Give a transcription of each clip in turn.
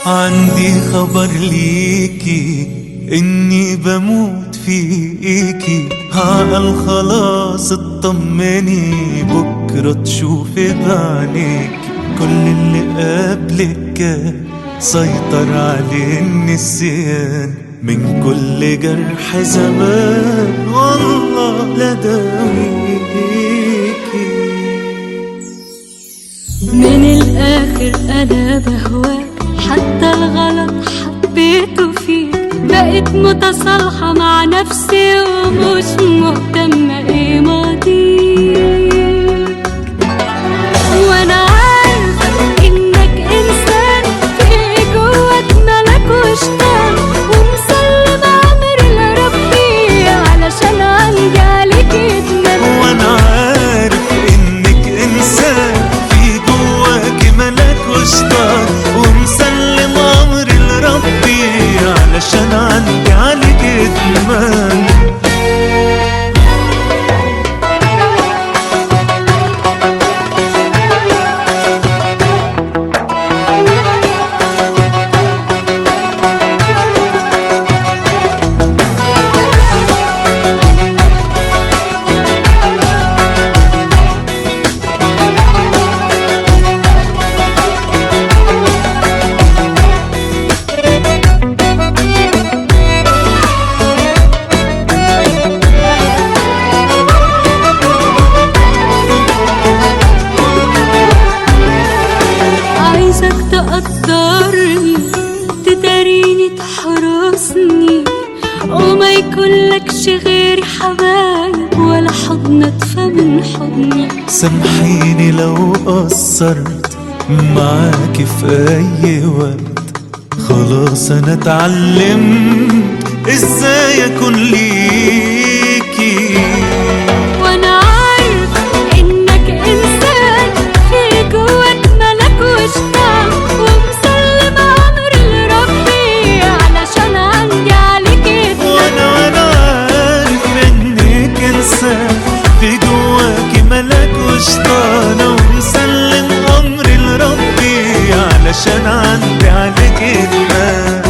عندي خبر ليكي اني بموت فيكي عقل خلاص اطمني بكرة تشوفي بعينيكي كل اللي قبلك كان سيطر عليه النسيان من كل جرح زمان والله لا داويكي من الآخر أنا بهواك حتى الغلط حبيته فيك بقيت متصالحة مع نفسي ومش مهتمة ايه ماضيك وانا عارفة انك انسان في جواك ملك وشطان ومسلم امري لربي علشان عندي عليك ادمان وانا عارف انك انسان في جواك ملاك وشطان ومسلم امري لربي علشان عندي عليك ادمان عايزك تقدرني تداريني تحرسني وما يكونلكش غيري حبايب ولا حضن ادفى من حضني سامحيني لو قصرت معاكي في اي وقت خلاص انا اتعلمت ازاي اكون ليكي وانا عارف انك انسان في جواك ملك وشطان ومسلم امري لربي علشان عندي عليك ادمان وانا وانا عارف انك انسان في جواكي ملاك وشطانة ومسلم امري لربي علشان عندي عليك ادمان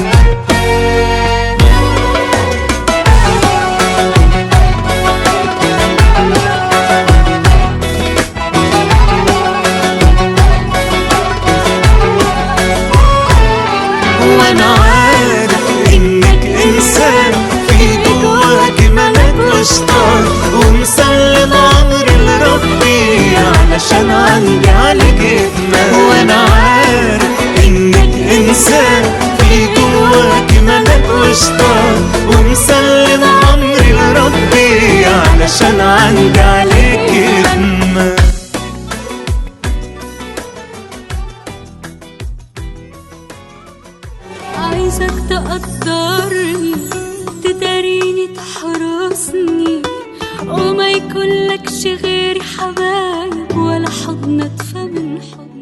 وانا عارف انك انسان في جواكي ملاك وشطان ومسلم امري لربي علشان عندي عليك ادمان وانا عارف انك انسان في جواكي ملاك وشطان ومسلم امري لربي علشان عندي عليك ادمان عايزك تقدرني تداريني تحرسني وما يكونلكش غيري حبايب ولا حضن ادفى من حضن